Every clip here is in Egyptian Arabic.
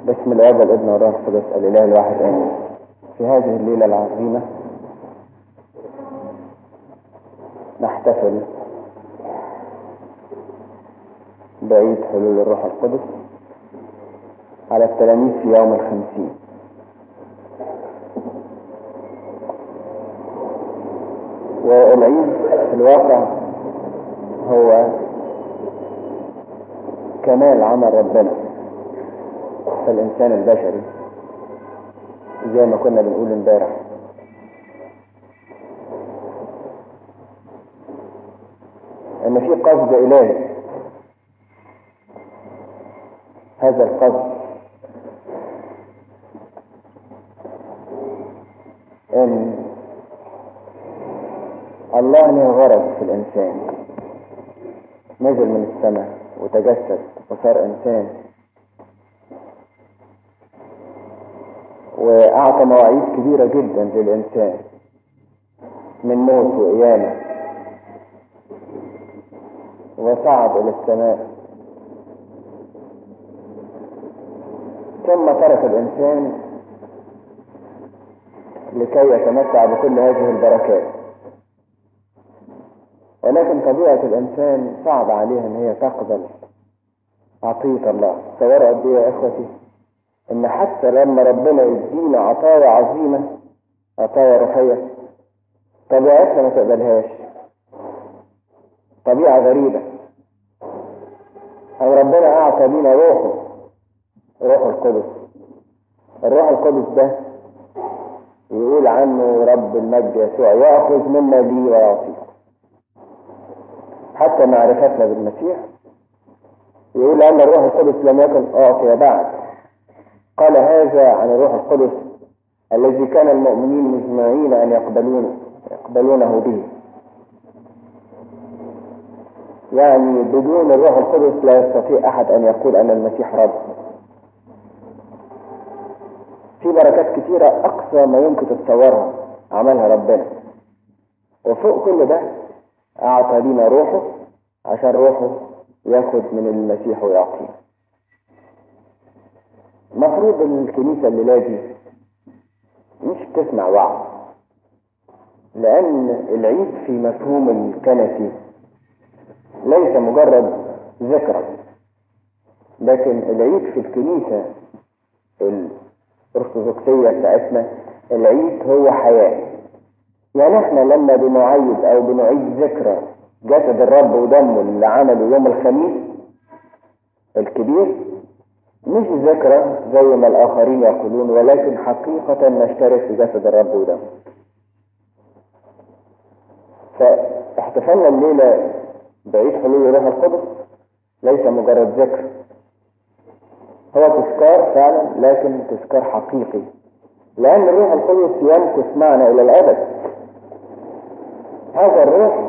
باسم الاب والابن والروح القدس الاله الواحد امين في هذه الليله العظيمه نحتفل بعيد حلول الروح القدس على التلاميذ في يوم الخمسين والعيد في الواقع هو كمال عمل ربنا في الإنسان البشري زي ما كنا بنقول امبارح إن في قصد إلهي هذا القصد إن الله له غرض في الإنسان نزل من السماء وتجسد وصار إنسان وأعطى مواعيد كبيرة جدا للإنسان من موت وقيامة وصعد إلى السماء ثم ترك الإنسان لكي يتمتع بكل هذه البركات ولكن طبيعة الإنسان صعب عليها إن هي تقبل عطية الله تصوروا قد إيه يا إخوتي إن حتى لما ربنا يدينا عطايا عظيمة عطايا روحية طبيعتنا ما تقبلهاش طبيعة غريبة أو ربنا أعطى لينا روحه روح القدس الروح القدس ده يقول عنه رب المجد يسوع يأخذ مما لي ويعطيكم حتى معرفتنا بالمسيح يقول أن الروح القدس لم يكن أعطي بعد قال هذا عن الروح القدس الذي كان المؤمنين مجمعين أن يقبلون يقبلونه به يعني بدون الروح القدس لا يستطيع أحد أن يقول أن المسيح رب في بركات كتيرة أقصى ما يمكن تتصورها عملها ربنا وفوق كل ده أعطى لنا روحه عشان روحه ياخد من المسيح ويعطيه مفروض الكنيسة الليلة دي مش بتسمع وعظ لأن العيد في مفهوم الكنسي ليس مجرد ذكرى لكن العيد في الكنيسة الأرثوذكسية بتاعتنا العيد هو حياة يعني احنا لما بنعيد او بنعيد ذكرى جسد الرب ودمه اللي عمله يوم الخميس الكبير مش ذكرى زي ما الاخرين يقولون ولكن حقيقة نشترك في جسد الرب ودمه فاحتفلنا الليلة بعيد حلول الروح القدس ليس مجرد ذكر هو تذكار فعلا لكن تذكار حقيقي لأن الروح القدس يمكث معنا إلى الأبد هذا الروح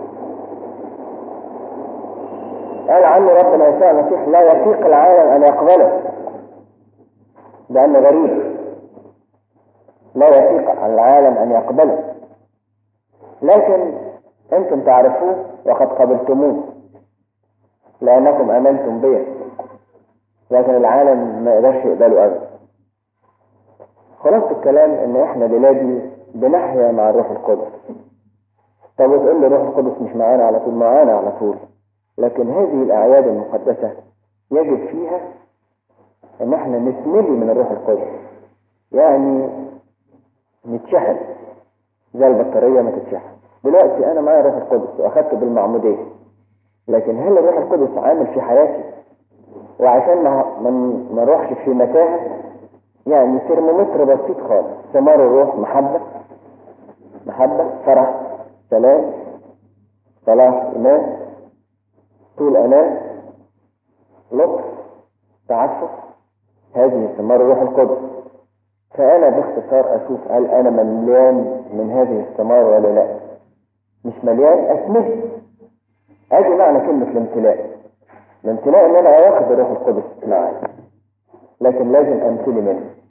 قال عنه ربنا يسوع المسيح لا يطيق العالم أن يقبله لأنه غريب لا يطيق العالم أن يقبله لكن أنتم تعرفوه وقد قبلتموه لأنكم أمنتم به لكن العالم ما يقدرش يقبله أبدا خلاصة الكلام إن إحنا بلادي بنحيا مع الروح القدس طب وتقول لي الروح القدس مش معانا على طول معانا على طول لكن هذه الأعياد المقدسة يجب فيها إن احنا نسملي من الروح القدس يعني نتشحن زي البطارية ما تتشحن دلوقتي أنا معايا الروح القدس وأخدت بالمعمودية لكن هل الروح القدس عامل في حياتي وعشان ما ما نروحش في متاهة يعني ترمومتر بسيط خالص ثمار الروح محبة محبة فرح سلام صلاح إيمان طول أمان لطف تعفف هذه ثمار الروح القدس فأنا باختصار أشوف هل أنا مليان من هذه الثمار ولا لا مش مليان أسمه أدي معنى كلمة الامتلاء الامتلاء إن أنا أخذ الروح القدس معايا لكن لازم أمتلي منه